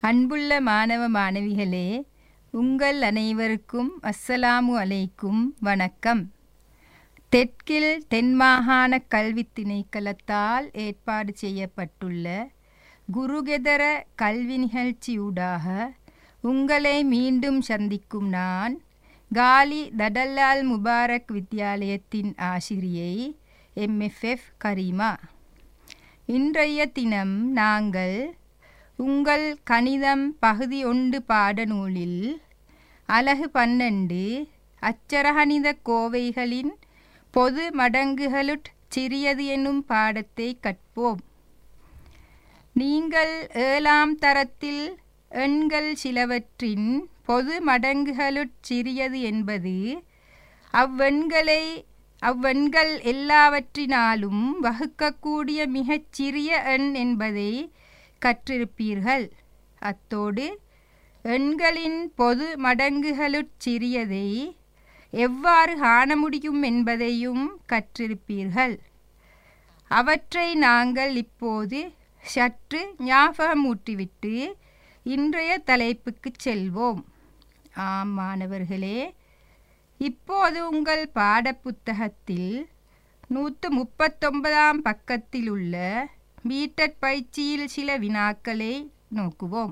அன்புள்ள மாணவ மாணவிகளே உங்கள் அனைவருக்கும் அஸ்ஸலாமு அலைக்கும் வணக்கம் தெற்கில் தென்மாகாண கல்வித் திணைக்களத்தால் ஏற்பாடு செய்யப்பட்டுள்ள குருகெதர கல்வி நிகழ்ச்சியூடாக உங்களை மீண்டும் சந்திக்கும் நான் காலி தடல்லால் முபாரக் வித்தியாலயத்தின் ஆசிரியை எம்எஃப்எஃப் கரீமா இன்றைய தினம் நாங்கள் உங்கள் கணிதம் பகுதி ஒன்று பாடநூலில் அலகு பன்னெண்டு அச்சரகணித கோவைகளின் பொது மடங்குகளுட் சிறியது என்னும் பாடத்தை கற்போம் நீங்கள் ஏழாம் தரத்தில் எண்கள் சிலவற்றின் பொது மடங்குகளுட் சிறியது என்பது அவ்வெண்களை அவ்வெண்கள் எல்லாவற்றினாலும் வகுக்கக்கூடிய மிகச் சிறிய எண் என்பதை கற்றிருப்பீர்கள் அத்தோடு எண்களின் பொது மடங்குகளுட் சிறியதை எவ்வாறு காண முடியும் என்பதையும் கற்றிருப்பீர்கள் அவற்றை நாங்கள் இப்போது சற்று ஞாபகமூட்டிவிட்டு இன்றைய தலைப்புக்கு செல்வோம் ஆம் மாணவர்களே இப்போது உங்கள் பாடப்புத்தகத்தில் நூற்று முப்பத்தொன்பதாம் பக்கத்தில் உள்ள மீட்டர் பயிற்சியில் சில வினாக்களை நோக்குவோம்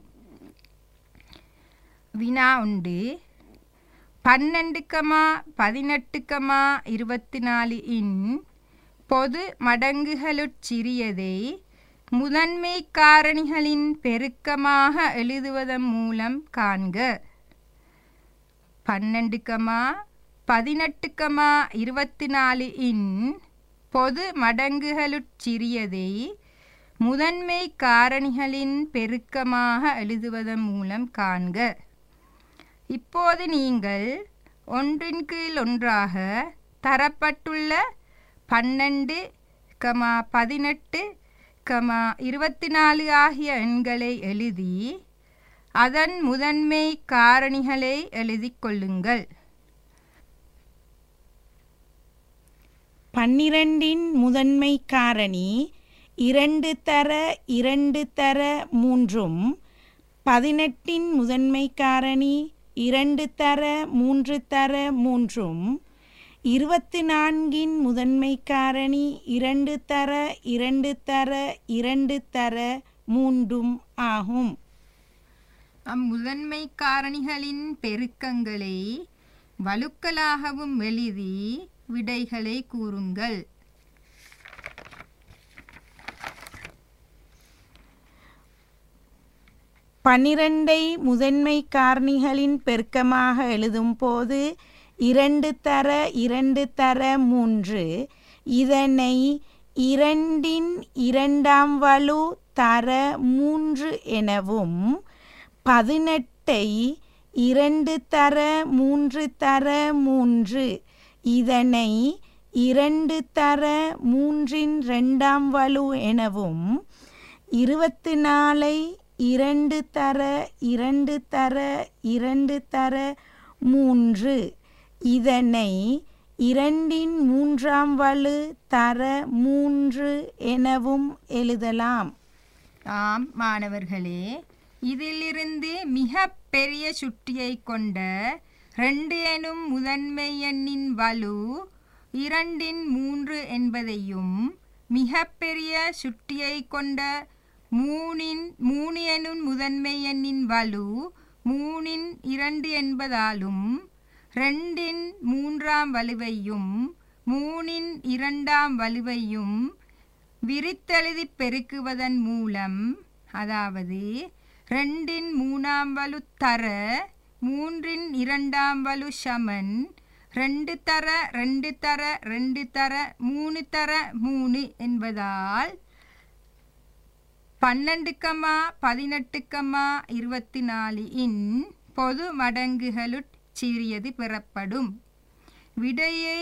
வினா உண்டு பன்னெண்டு கமா பதினெட்டு கமா இருபத்தி நாலு இன் பொது மடங்குகளுட் சிறியதை முதன்மை காரணிகளின் பெருக்கமாக எழுதுவதன் மூலம் காண்க பன்னெண்டு கமா பதினெட்டு கமா இருபத்தி நாலு இன் பொது மடங்குகளுட் சிறியதை முதன்மை காரணிகளின் பெருக்கமாக எழுதுவதன் மூலம் காண்க இப்போது நீங்கள் ஒன்றின் கீழ் ஒன்றாக தரப்பட்டுள்ள பன்னெண்டு கமா பதினெட்டு கமா இருபத்தி நாலு ஆகிய எண்களை எழுதி அதன் முதன்மை காரணிகளை எழுதிக் கொள்ளுங்கள் பன்னிரண்டின் முதன்மை காரணி இரண்டு தர இரண்டு தர மூன்றும் பதினெட்டின் முதன்மை காரணி இரண்டு தர மூன்று தர மூன்றும் இருபத்தி நான்கின் முதன்மை காரணி இரண்டு தர இரண்டு தர இரண்டு தர மூன்றும் ஆகும் அம்முதன்மை காரணிகளின் பெருக்கங்களை வலுக்களாகவும் எழுதி விடைகளை கூறுங்கள் பன்னிரண்டை முதன்மை காரணிகளின் பெருக்கமாக எழுதும் போது இரண்டு தர இரண்டு தர மூன்று இதனை இரண்டின் இரண்டாம் வலு தர மூன்று எனவும் பதினெட்டை இரண்டு தர மூன்று தர மூன்று இதனை இரண்டு தர மூன்றின் ரெண்டாம் வலு எனவும் இருபத்தி நாலை இரண்டு தர இரண்டு தர இரண்டு தர மூன்று இதனை இரண்டின் மூன்றாம் வலு தர மூன்று எனவும் எழுதலாம் ஆம் மாணவர்களே இதிலிருந்து மிக பெரிய சுட்டியை கொண்ட ரெண்டு எனும் முதன்மை எண்ணின் வலு இரண்டின் மூன்று என்பதையும் மிக பெரிய சுட்டியை கொண்ட மூணின் மூணு எனும் முதன்மை எண்ணின் வலு மூணின் இரண்டு என்பதாலும் ரெண்டின் மூன்றாம் வலுவையும் மூணின் இரண்டாம் வலுவையும் விரித்தெழுதி பெருக்குவதன் மூலம் அதாவது ரெண்டின் மூணாம் வலு தர மூன்றின் இரண்டாம் வலு சமன் ரெண்டு தர ரெண்டு தர ரெண்டு தர மூணு தர மூணு என்பதால் பன்னெண்டு கமா பதினெட்டு கமா இருபத்தி நாலு இன் பொது மடங்குகளுட் சிறியது பெறப்படும் விடையை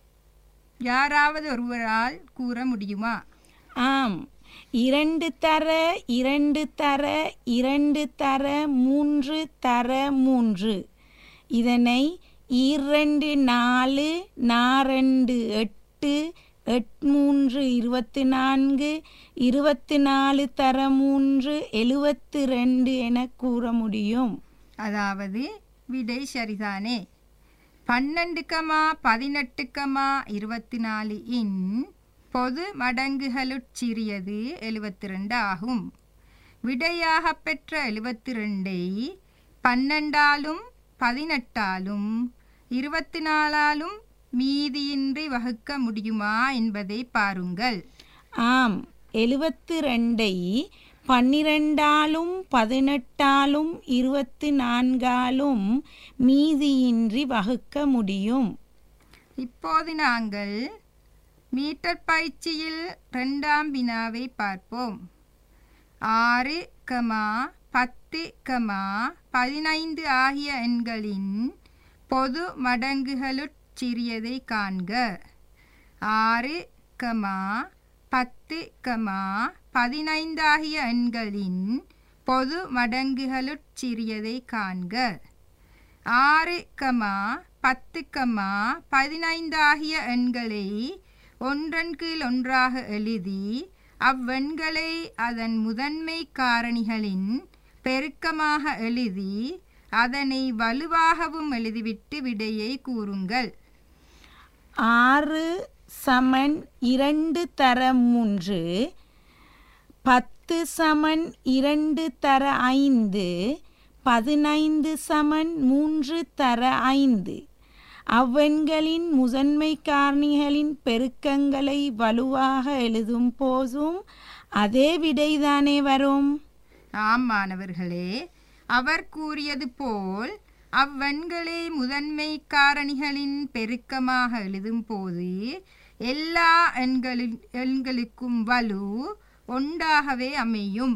யாராவது ஒருவரால் கூற முடியுமா ஆம் இரண்டு தர இரண்டு தர இரண்டு தர மூன்று தர மூன்று இதனை இரண்டு நாலு நாரெண்டு எட்டு எட்மூன்று இருபத்தி நான்கு இருபத்தி நாலு தர மூன்று எழுபத்து ரெண்டு என கூற முடியும் அதாவது விடை சரிதானே பன்னெண்டுக்கமா பதினெட்டுக்கமா இருபத்தி நாலு இன் பொது மடங்குகளுட் சிறியது எழுபத்தி ரெண்டு ஆகும் விடையாக பெற்ற எழுபத்தி ரெண்டை பன்னெண்டாலும் பதினெட்டாலும் இருபத்தி நாலாலும் மீதியின்றி வகுக்க முடியுமா என்பதை பாருங்கள் ஆம் எழுபத்து ரெண்டை பன்னிரெண்டாலும் பதினெட்டாலும் இருபத்தி நான்காலும் மீதியின்றி வகுக்க முடியும் இப்போது நாங்கள் மீட்டர் பயிற்சியில் ரெண்டாம் வினாவை பார்ப்போம் ஆறு கமா பத்து கமா பதினைந்து ஆகிய எண்களின் பொது மடங்குகளுட் சிறியதை காண்க ஆறு கமா பத்து கமா பதினைந்து ஆகிய எண்களின் பொது மடங்குகளுட் சிறியதை காண்க ஆறு கமா பத்து கமா பதினைந்து ஆகிய எண்களை ஒன்றன் கீழ் ஒன்றாக எழுதி அவ்வெண்களை அதன் முதன்மை காரணிகளின் பெருக்கமாக எழுதி அதனை வலுவாகவும் எழுதிவிட்டு விடையை கூறுங்கள் ஆறு சமன் இரண்டு தர மூன்று பத்து சமன் இரண்டு தர ஐந்து பதினைந்து சமன் மூன்று தர ஐந்து அவ்வெண்களின் முதன்மை காரணிகளின் பெருக்கங்களை வலுவாக எழுதும் போதும் அதே விடைதானே வரும் ஆம் மாணவர்களே அவர் கூறியது போல் அவ்வெண்களை முதன்மை காரணிகளின் பெருக்கமாக எழுதும்போது எல்லா எண்களின் எண்களுக்கும் வலு ஒன்றாகவே அமையும்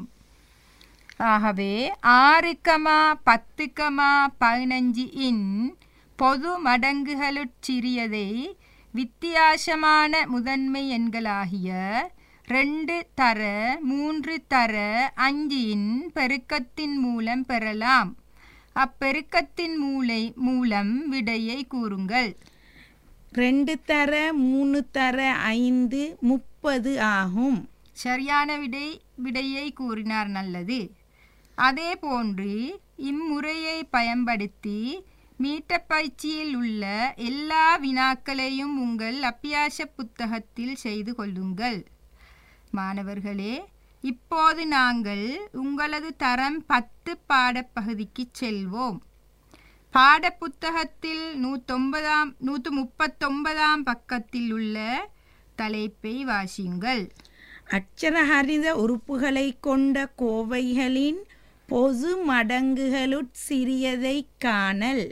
ஆகவே ஆறு கமா பத்து கமா பதினஞ்சு இன் பொது மடங்குகளுட் சிறியதை வித்தியாசமான முதன்மை எண்களாகிய ரெண்டு தர மூன்று தர அஞ்சின் பெருக்கத்தின் மூலம் பெறலாம் அப்பெருக்கத்தின் மூலை மூலம் விடையை கூறுங்கள் ரெண்டு தர மூணு தர ஐந்து முப்பது ஆகும் சரியான விடை விடையை கூறினார் நல்லது அதே போன்று இம்முறையை பயன்படுத்தி மீட்டப் பயிற்சியில் உள்ள எல்லா வினாக்களையும் உங்கள் அப்பியாச புத்தகத்தில் செய்து கொள்ளுங்கள் மாணவர்களே இப்போது நாங்கள் உங்களது தரம் பத்து பாடப்பகுதிக்கு செல்வோம் பாடப்புத்தகத்தில் நூற்றொன்பதாம் நூற்று முப்பத்தொன்பதாம் பக்கத்தில் உள்ள தலைப்பை வாசியுங்கள் அச்சரஹரித உறுப்புகளை கொண்ட கோவைகளின் பொது மடங்குகளுட் சிறியதை காணல்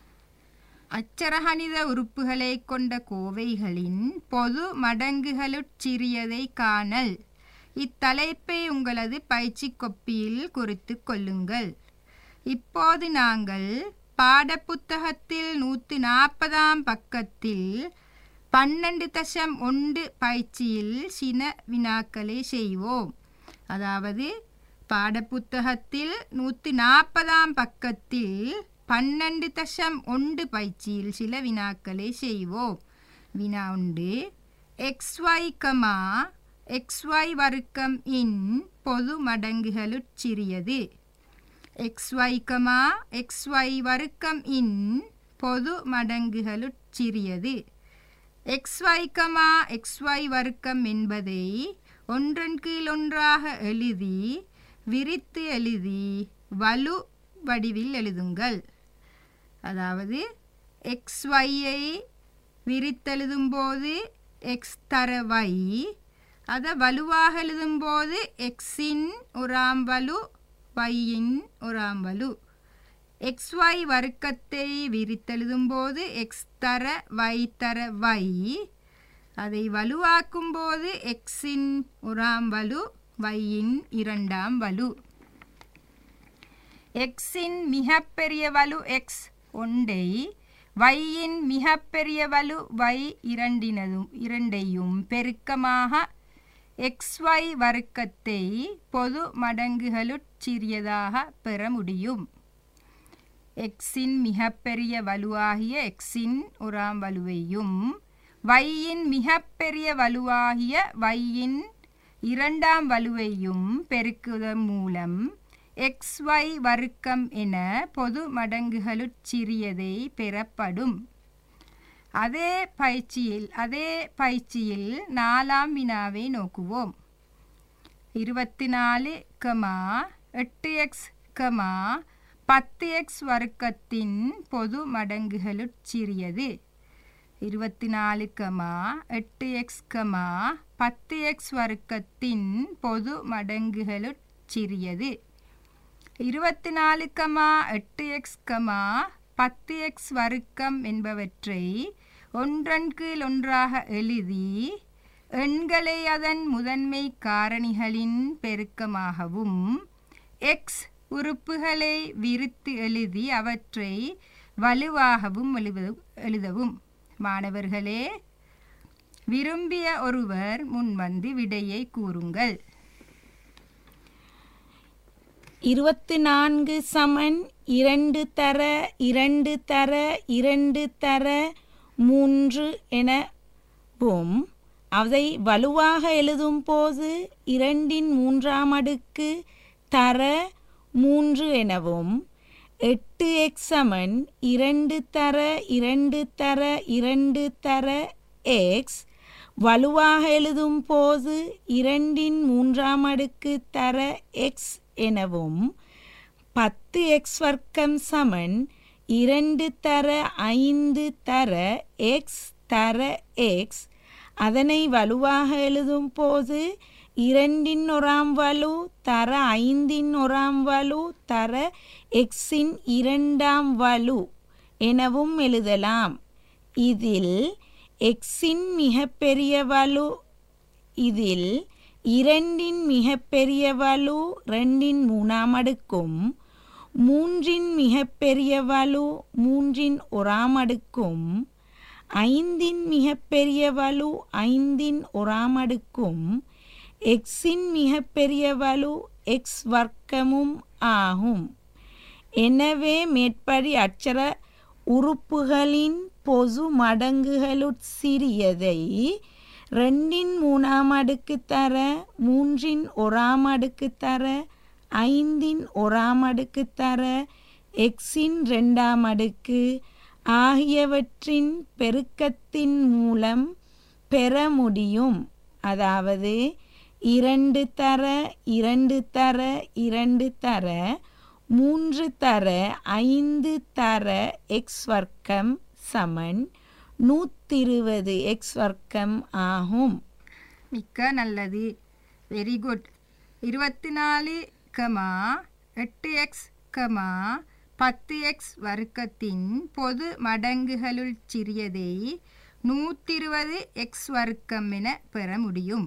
அச்சரகணித உறுப்புகளை கொண்ட கோவைகளின் பொது மடங்குகளுட் சிறியதை காணல் இத்தலைப்பை உங்களது பயிற்சி கொப்பியில் குறித்து கொள்ளுங்கள் இப்போது நாங்கள் பாடப்புத்தகத்தில் நூற்றி நாற்பதாம் பக்கத்தில் பன்னெண்டு தசம் ஒன்று பயிற்சியில் சின வினாக்களை செய்வோம் அதாவது பாடப்புத்தகத்தில் நூற்றி நாற்பதாம் பக்கத்தில் பன்னெண்டு தசம் ஒன்று பயிற்சியில் சில வினாக்களை செய்வோம் வினா உண்டு எக்ஸ்ஒய் கமா எக்ஸ்ஒய் வர்க்கம் இன் பொது மடங்குகளுட் சிறியது எக்ஸ்ஒய் கமா எக்ஸ்ஒய் வர்க்கம் இன் பொது மடங்குகளுட் சிறியது எக்ஸ்ஒய் கமா எக்ஸ்ஒய் வர்க்கம் என்பதை ஒன்றன் கீழ் ஒன்றாக எழுதி விரித்து எழுதி வலு வடிவில் எழுதுங்கள் அதாவது எக்ஸ்ஒய்யை விரித்தெழுதும்போது எக்ஸ் தர y அதை வலுவாக எழுதும்போது எக்ஸின் ஒராம் வலு ஒய்யின் ஒராம் வலு எக்ஸ்ஒய் வர்க்கத்தை விரித்தெழுதும்போது எக்ஸ் தர y தர y அதை வலுவாக்கும்போது எக்ஸின் ஒராம் வலு வையின் இரண்டாம் வலு எக்ஸின் மிகப்பெரிய வலு எக்ஸ் ஒன்றை வையின் மிகப்பெரிய வலு வை இரண்டினதும் இரண்டையும் பெருக்கமாக எக்ஸ்ஒய் வர்க்கத்தை பொது மடங்குகளுட் சிறியதாக பெற முடியும் எக்ஸின் மிகப்பெரிய வலுவாகிய எக்ஸின் ஒராம் வலுவையும் வையின் மிகப்பெரிய வலுவாகிய வையின் இரண்டாம் வலுவையும் பெருக்குவதன் மூலம் எக்ஸ் ஒய் வர்க்கம் என பொது மடங்குகளுட் சிறியதை பெறப்படும் அதே பயிற்சியில் அதே பயிற்சியில் நாலாம் வினாவை நோக்குவோம் இருபத்தி நாலு கமா எட்டு எக்ஸ் கமா பத்து எக்ஸ் வர்க்கத்தின் பொது மடங்குகளுட் சிறியது இருபத்தி நாலு கமா எட்டு எக்ஸ் கமா பத்து எக்ஸ் வர்க்கத்தின் பொது மடங்குகளுட் சிறியது இருபத்தி நாலு கமா எட்டு எக்ஸ் கமா பத்து எக்ஸ் வர்க்கம் என்பவற்றை ஒன்றன் கீழ் ஒன்றாக எழுதி எண்களை அதன் முதன்மை காரணிகளின் பெருக்கமாகவும் எக்ஸ் உறுப்புகளை விரித்து எழுதி அவற்றை வலுவாகவும் எழுத எழுதவும் மாணவர்களே விரும்பிய ஒருவர் முன்வந்து விடையை கூறுங்கள் இருபத்தி நான்கு சமன் இரண்டு தர இரண்டு தர இரண்டு தர மூன்று எனவும் அதை வலுவாக எழுதும் போது இரண்டின் மூன்றாம் அடுக்கு தர மூன்று எனவும் எட்டு எக்ஸ் சமன் இரண்டு தர இரண்டு தர இரண்டு தர எக்ஸ் வலுவாக எழுதும் போது இரண்டின் மூன்றாம் அடுக்கு தர எக்ஸ் எனவும் பத்து எக்ஸ் வர்க்கம் சமன் இரண்டு தர ஐந்து தர எக்ஸ் தர எக்ஸ் அதனை வலுவாக எழுதும் போது இரண்டின் ஒராம் வலு தர ஐந்தின் ஒராம் வலு தர எக்ஸின் இரண்டாம் வலு எனவும் எழுதலாம் இதில் எக்ஸின் மிகப்பெரிய வலு இதில் இரண்டின் மிகப்பெரிய வலு ரெண்டின் மூணாம் அடுக்கும் மூன்றின் மிகப்பெரிய வலு மூன்றின் ஒராம் அடுக்கும் ஐந்தின் மிகப்பெரிய வலு ஐந்தின் ஒராம் அடுக்கும் எக்ஸின் மிகப்பெரிய வலு எக்ஸ் வர்க்கமும் ஆகும் எனவே மேற்படி அச்சர உறுப்புகளின் பொது மடங்குகளுட் சிறியதை ரெண்டின் மூணாம் அடுக்கு தர மூன்றின் ஒராம் அடுக்கு தர ஐந்தின் ஒராம் அடுக்கு தர எக்ஸின் ரெண்டாம் அடுக்கு ஆகியவற்றின் பெருக்கத்தின் மூலம் பெற முடியும் அதாவது இரண்டு தர இரண்டு தர இரண்டு தர மூன்று தர ஐந்து தர எக்ஸ் வர்க்கம் சமன் நூற்றிருபது எக்ஸ் வர்க்கம் ஆகும் மிக்க நல்லது வெரி குட் இருபத்தி நாலு கமா எட்டு எக்ஸ் கமா பத்து எக்ஸ் வர்க்கத்தின் பொது மடங்குகளுள் சிறியதை நூற்றிருபது எக்ஸ் வர்க்கம் என பெற முடியும்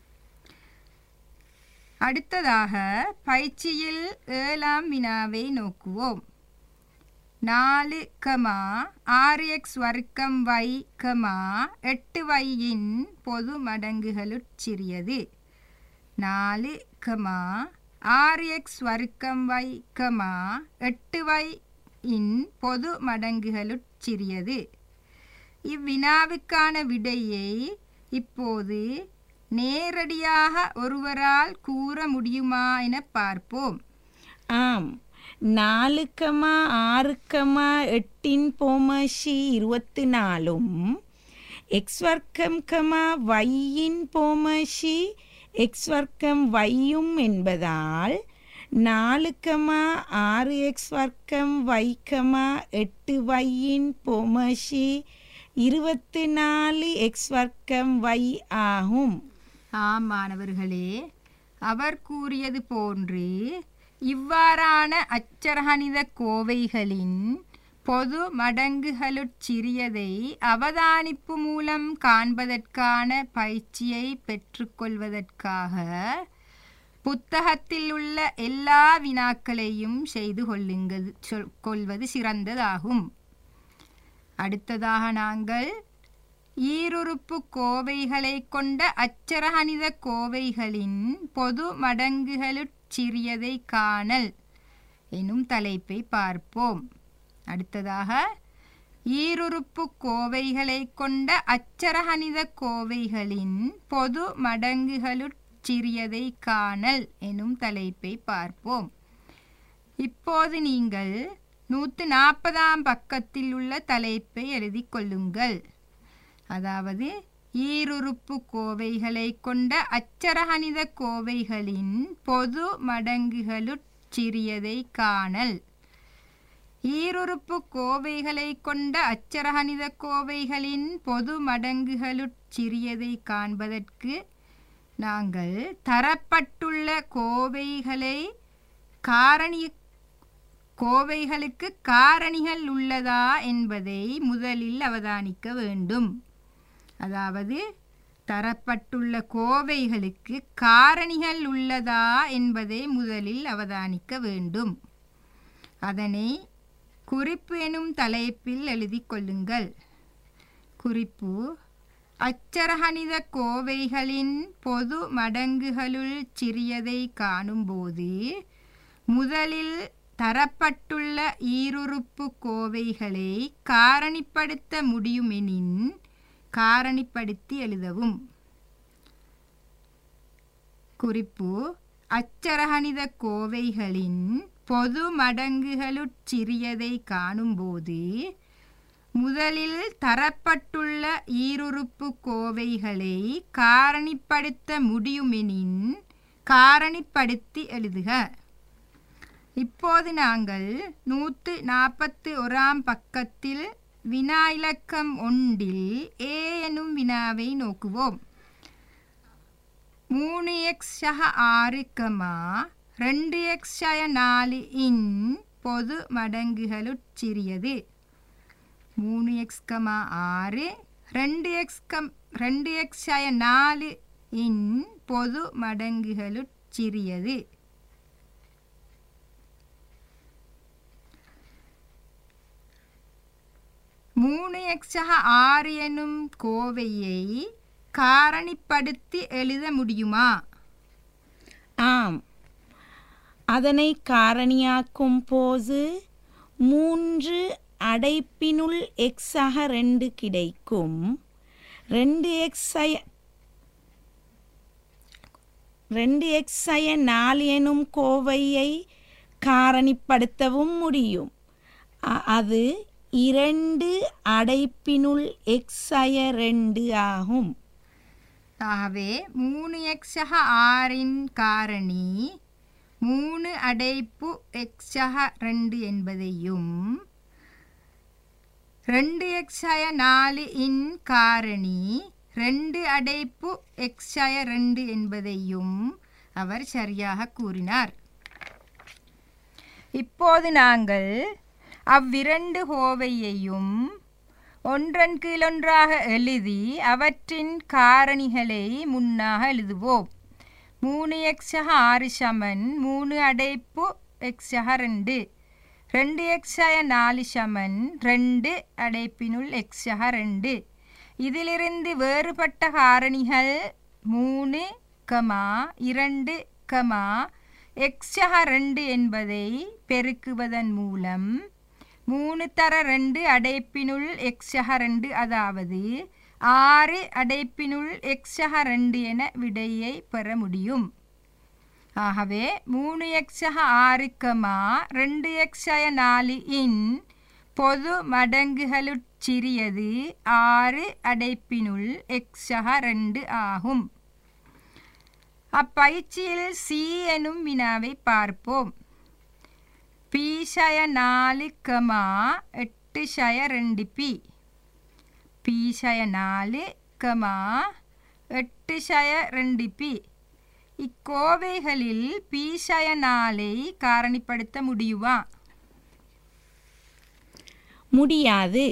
அடுத்ததாக பயிற்சியில் ஏழாம் வினாவை நோக்குவோம் நாலு கமா ஆறு எக்ஸ் வர்க்கம் வை கமா எட்டு வையின் பொது மடங்குகளுட் சிறியது நாலு கமா ஆறு எக்ஸ் வர்க்கம் வை கமா எட்டு வை இன் பொது மடங்குகளுட் சிறியது இவ்வினாவுக்கான விடையை இப்போது நேரடியாக ஒருவரால் கூற முடியுமா என பார்ப்போம் ஆம் நாலு கமா ஆறு கமா எட்டின் போமஷி இருபத்தி நாலும் எக்ஸ் வர்க்கம் கமா வையின் போமஷி எக்ஸ் வர்க்கம் வையும் என்பதால் நாலு கமா ஆறு எக்ஸ் வர்க்கம் வை கமா எட்டு வையின் போமஷி இருபத்தி நாலு எக்ஸ் வர்க்கம் வை ஆகும் ஆம் மாணவர்களே அவர் கூறியது போன்று இவ்வாறான அச்சரகணித கோவைகளின் பொது மடங்குகளுட் சிறியதை அவதானிப்பு மூலம் காண்பதற்கான பயிற்சியை பெற்றுக்கொள்வதற்காக புத்தகத்தில் உள்ள எல்லா வினாக்களையும் செய்து கொள்ளுங்கள் சொல் கொள்வது சிறந்ததாகும் அடுத்ததாக நாங்கள் ஈருறுப்பு கோவைகளை கொண்ட அச்சரகணித கோவைகளின் பொது மடங்குகளுட் சிறியதை காணல் எனும் தலைப்பை பார்ப்போம் அடுத்ததாக ஈருறுப்பு கோவைகளை கொண்ட அச்சரகணித கோவைகளின் பொது மடங்குகளுட் சிறியதை காணல் எனும் தலைப்பை பார்ப்போம் இப்போது நீங்கள் நூற்று நாற்பதாம் பக்கத்தில் உள்ள தலைப்பை எழுதிக் கொள்ளுங்கள் அதாவது ஈருறுப்பு கோவைகளை கொண்ட அச்சரகணித கோவைகளின் பொது மடங்குகளுட் சிறியதை காணல் ஈருறுப்பு கோவைகளை கொண்ட அச்சரகணித கோவைகளின் பொது மடங்குகளுட் சிறியதை காண்பதற்கு நாங்கள் தரப்பட்டுள்ள கோவைகளை காரணி கோவைகளுக்கு காரணிகள் உள்ளதா என்பதை முதலில் அவதானிக்க வேண்டும் அதாவது தரப்பட்டுள்ள கோவைகளுக்கு காரணிகள் உள்ளதா என்பதை முதலில் அவதானிக்க வேண்டும் அதனை குறிப்பு எனும் தலைப்பில் எழுதிக் கொள்ளுங்கள் குறிப்பு அச்சரகணித கோவைகளின் பொது மடங்குகளுள் சிறியதை காணும்போது முதலில் தரப்பட்டுள்ள ஈருறுப்பு கோவைகளை காரணிப்படுத்த முடியுமெனின் காரணிப்படுத்தி எழுதவும் குறிப்பு அச்சரகணித கோவைகளின் பொது மடங்குகளுட் சிறியதை காணும்போது முதலில் தரப்பட்டுள்ள ஈருறுப்பு கோவைகளை காரணிப்படுத்த முடியுமெனின் காரணிப்படுத்தி எழுதுக இப்போது நாங்கள் நூற்று நாற்பத்தி ஓராம் பக்கத்தில் வினா இலக்கம் ஒன்றில் ஏ எனும் வினாவை நோக்குவோம் மூணு எக்ஸ் ஆறு கமா ரெண்டு எக்ஸ் நாலு இன் பொது மடங்குகளுட் சிறியது மூணு எக்ஸ் கமா ஆறு ரெண்டு எக்ஸ் கம் ரெண்டு எக்ஸ் நாலு இன் பொது மடங்குகளுட் சிறியது மூணு எக்ஸக ஆறு எனும் கோவையை காரணிப்படுத்தி எழுத முடியுமா ஆம் அதனை காரணியாக்கும் போது மூன்று அடைப்பினுள் எக்ஸாக ரெண்டு கிடைக்கும் ரெண்டு எக்ஸய ரெண்டு எக்ஸய நாலு எனும் கோவையை காரணிப்படுத்தவும் முடியும் அ- அது இரண்டு அடைப்பினுள் எக்ஸய ரெண்டு ஆகும் ஆகவே மூணு எக்ஸக ஆறின் காரணி மூணு அடைப்பு எக்ஸக ரெண்டு என்பதையும் ரெண்டு எக்ஸய நாலு இன் காரணி ரெண்டு அடைப்பு எக்ஸய ரெண்டு என்பதையும் அவர் சரியாக கூறினார் இப்போது நாங்கள் அவ்விரண்டு கோவையையும் ஒன்றன் கீழொன்றாக எழுதி அவற்றின் காரணிகளை முன்னாக எழுதுவோம் மூணு எக்ஸக ஆறு சமன் மூணு அடைப்பு எக்ஸக ரெண்டு ரெண்டு எக்ஸய நாலு சமன் ரெண்டு அடைப்பினுள் எக்ஸக ரெண்டு இதிலிருந்து வேறுபட்ட காரணிகள் மூணு கமா இரண்டு கமா எக்ஸக ரெண்டு என்பதை பெருக்குவதன் மூலம் மூணு தர ரெண்டு அடைப்பினுள் எக்ஸக ரெண்டு அதாவது ஆறு அடைப்பினுள் எக்ஸக ரெண்டு என விடையை பெற முடியும் ஆகவே மூணு எக்ஸக ஆறு கமா ரெண்டு எக்ஸய நாலு இன் பொது மடங்குகளுட் சிறியது ஆறு அடைப்பினுள் எக்ஸக ரெண்டு ஆகும் அப்பயிற்சியில் சி எனும் வினாவை பார்ப்போம் பி ஷய நாலு கமா எட்டு ஷய ரெண்டு பி பி ஷய நாலு கமா எட்டு ஷய ரெண்டு பி இக்கோவைகளில் பி ஷய நாலை காரணிப்படுத்த முடியுமா முடியாது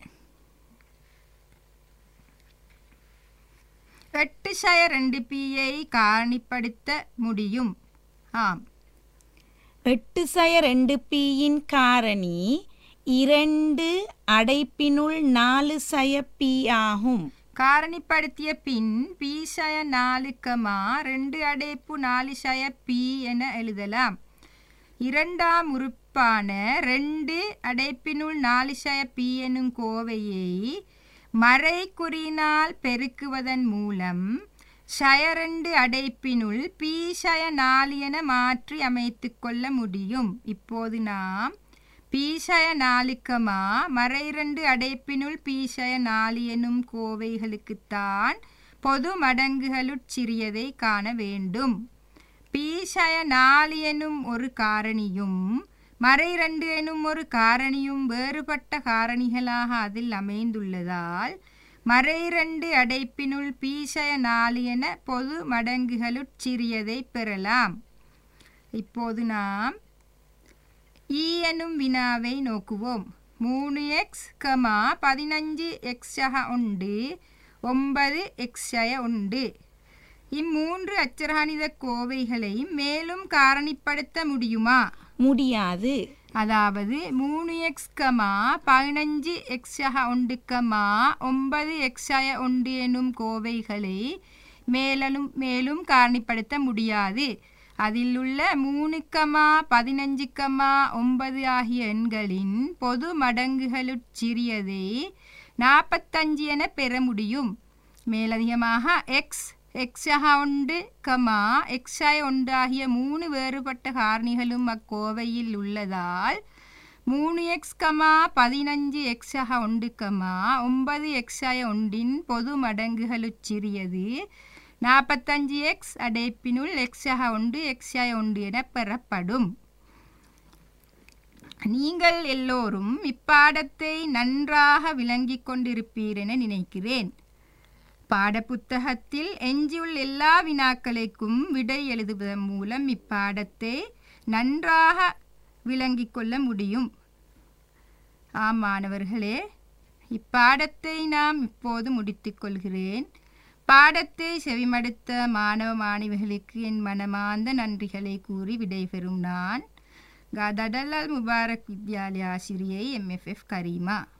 எட்டு ஷய ரெண்டு பியை காரணிப்படுத்த முடியும் ஆம் எட்டு சய ரெண்டு பியின் காரணி இரண்டு அடைப்பினுள் நாலு சய பி ஆகும் காரணிப்படுத்திய பின் பி ஷய நாலு கமா ரெண்டு அடைப்பு நாலு ஷய பி என எழுதலாம் இரண்டாம் உறுப்பான ரெண்டு அடைப்பினுள் நாலிசய பி எனும் கோவையை மறை குறியினால் பெருக்குவதன் மூலம் ஷயரண்டு அடைப்பினுள் பி ஷய நாலு என மாற்றி அமைத்து கொள்ள முடியும் இப்போது நாம் பீஷய நாலுக்கமா மறைரண்டு அடைப்பினுள் பீஷய நாலு எனும் கோவைகளுக்குத்தான் பொது மடங்குகளுட் சிறியதை காண வேண்டும் பீஷய நாலு எனும் ஒரு காரணியும் மறைரண்டு எனும் ஒரு காரணியும் வேறுபட்ட காரணிகளாக அதில் அமைந்துள்ளதால் மறைரண்டு அடைப்பினுள் பீஷய நாலு என பொது மடங்குகளுட் சிறியதை பெறலாம் இப்போது நாம் ஈ எனும் வினாவை நோக்குவோம் மூணு எக்ஸ் கமா பதினஞ்சு எக்ஸக உண்டு ஒன்பது எக்ஸய உண்டு இம்மூன்று அச்சரகணித கோவைகளை மேலும் காரணிப்படுத்த முடியுமா முடியாது அதாவது மூணு எக்ஸ் கமா பதினஞ்சு எக்ஸக உண்டு கமா ஒன்பது எக்ஸய உண்டு எனும் கோவைகளை மேலும் மேலும் காரணிப்படுத்த முடியாது அதில் உள்ள மூணு கமா பதினஞ்சு கமா ஒன்பது ஆகிய எண்களின் பொது மடங்குகளுட் சிறியதை நாற்பத்தஞ்சு என பெற முடியும் மேலதிகமாக எக்ஸ் எக்ஸக உண்டு கமா எக்ஸாய உண்டு ஆகிய மூணு வேறுபட்ட காரணிகளும் அக்கோவையில் உள்ளதால் மூணு எக்ஸ் கமா பதினஞ்சு எக்ஸக உண்டு கமா ஒன்பது எக்ஸாய ஒன்றின் பொது மடங்குகளுச் சிறியது நாற்பத்தஞ்சு எக்ஸ் அடைப்பினுள் எக்ஸக உண்டு எக்ஸாய உண்டு என பெறப்படும் நீங்கள் எல்லோரும் இப்பாடத்தை நன்றாக விளங்கிக் கொண்டிருப்பீர் என நினைக்கிறேன் பாடப்புத்தகத்தில் எஞ்சியுள்ள எல்லா வினாக்களுக்கும் விடை எழுதுவதன் மூலம் இப்பாடத்தை நன்றாக விளங்கிக் கொள்ள முடியும் ஆம் மாணவர்களே இப்பாடத்தை நாம் இப்போது முடித்துக் கொள்கிறேன் பாடத்தை செவிமடுத்த மாணவ மாணவிகளுக்கு என் மனமார்ந்த நன்றிகளை கூறி விடைபெறும் நான் கதடலால் முபாரக் வித்யாலய ஆசிரியை எம்எஃப்எஃப் கரீமா